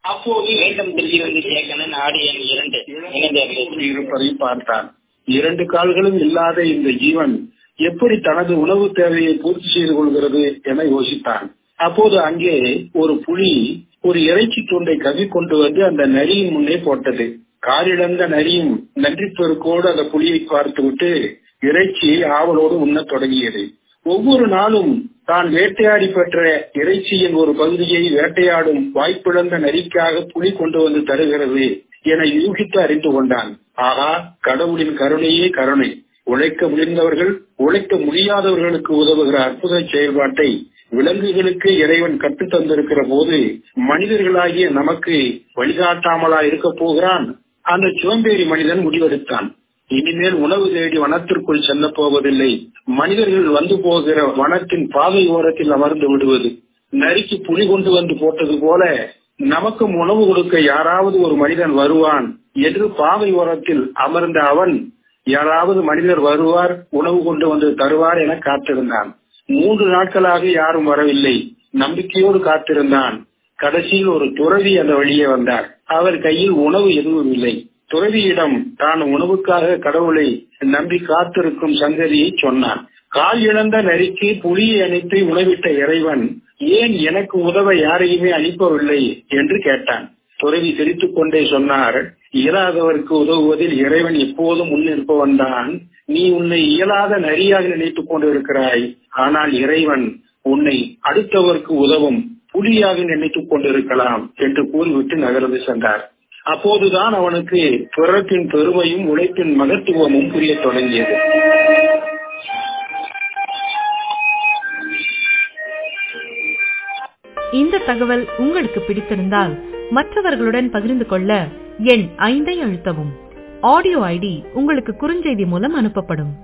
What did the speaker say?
அப்போது மீண்டும் திரும்பி வந்து கேட்கணும் நாடு எண் இரண்டு இணைந்தவர்கள் இருப்பதை பார்த்தான் இரண்டு கால்களும் இல்லாத இந்த ஜீவன் எப்படி தனது உணவு தேவையை பூர்த்தி செய்து கொள்கிறது என யோசித்தான் அப்போது அங்கே ஒரு புலி ஒரு இறைச்சி துண்டை கவி கொண்டு வந்து அந்த நரியின் முன்னே போட்டது காரிழந்த நரியும் நன்றி பெருக்கோடு அந்த புலியை பார்த்துவிட்டு இறைச்சியை ஆவலோடு உண்ணத் தொடங்கியது ஒவ்வொரு நாளும் தான் வேட்டையாடி பெற்ற இறைச்சியின் ஒரு பகுதியை வேட்டையாடும் வாய்ப்பிழந்த நரிக்காக புலி கொண்டு வந்து தருகிறது என யூகித்து அறிந்து கொண்டான் ஆகா கடவுளின் கருணையே கருணை உழைக்க முடிந்தவர்கள் உழைக்க முடியாதவர்களுக்கு உதவுகிற அற்புத செயல்பாட்டை விலங்குகளுக்கு இறைவன் கற்று தந்திருக்கிற போது மனிதர்களாகிய நமக்கு வழிகாட்டாமலா இருக்க போகிறான் அந்த சிவம்பேரி மனிதன் முடிவெடுத்தான் இனிமேல் உணவு தேடி வனத்திற்குள் செல்ல போவதில்லை மனிதர்கள் வந்து போகிற வனத்தின் பாதை ஓரத்தில் அமர்ந்து விடுவது நரிக்கு புலி கொண்டு வந்து போட்டது போல நமக்கும் உணவு கொடுக்க யாராவது ஒரு மனிதன் வருவான் என்று பாதை ஓரத்தில் அமர்ந்த அவன் யாராவது மனிதர் வருவார் உணவு கொண்டு வந்து தருவார் என காத்திருந்தான் மூன்று நாட்களாக யாரும் வரவில்லை நம்பிக்கையோடு காத்திருந்தான் கடைசியில் ஒரு துறவி அந்த வழியே வந்தார் அவர் கையில் உணவு எதுவும் இல்லை துறவியிடம் தான் உணவுக்காக கடவுளை நம்பி காத்திருக்கும் சங்கதியை சொன்னான் கால் இழந்த நரிக்கு புலியை அணைத்து உணவிட்ட இறைவன் ஏன் எனக்கு உதவ யாரையுமே அளிப்பவில்லை என்று கேட்டான் துறவி சிரித்துக் கொண்டே சொன்னார் இயலாதவருக்கு உதவுவதில் இறைவன் எப்போதும் முன்னிருப்பவன் தான் நீ உன்னை இயலாத நரியாக நினைத்துக் கொண்டிருக்கிறாய் ஆனால் இறைவன் உன்னை அடுத்தவருக்கு உதவும் புலியாக நினைத்துக் கொண்டிருக்கலாம் என்று கூறிவிட்டு நகர்ந்து சென்றார் அப்போதுதான் அவனுக்கு பிறப்பின் பெருமையும் உழைப்பின் மகத்துவமும் புரிய தொடங்கியது இந்த தகவல் உங்களுக்கு பிடித்திருந்தால் மற்றவர்களுடன் பகிர்ந்து கொள்ள எண் ஐந்தை அழுத்தவும் ஆடியோ ஐடி உங்களுக்கு குறுஞ்செய்தி மூலம் அனுப்பப்படும்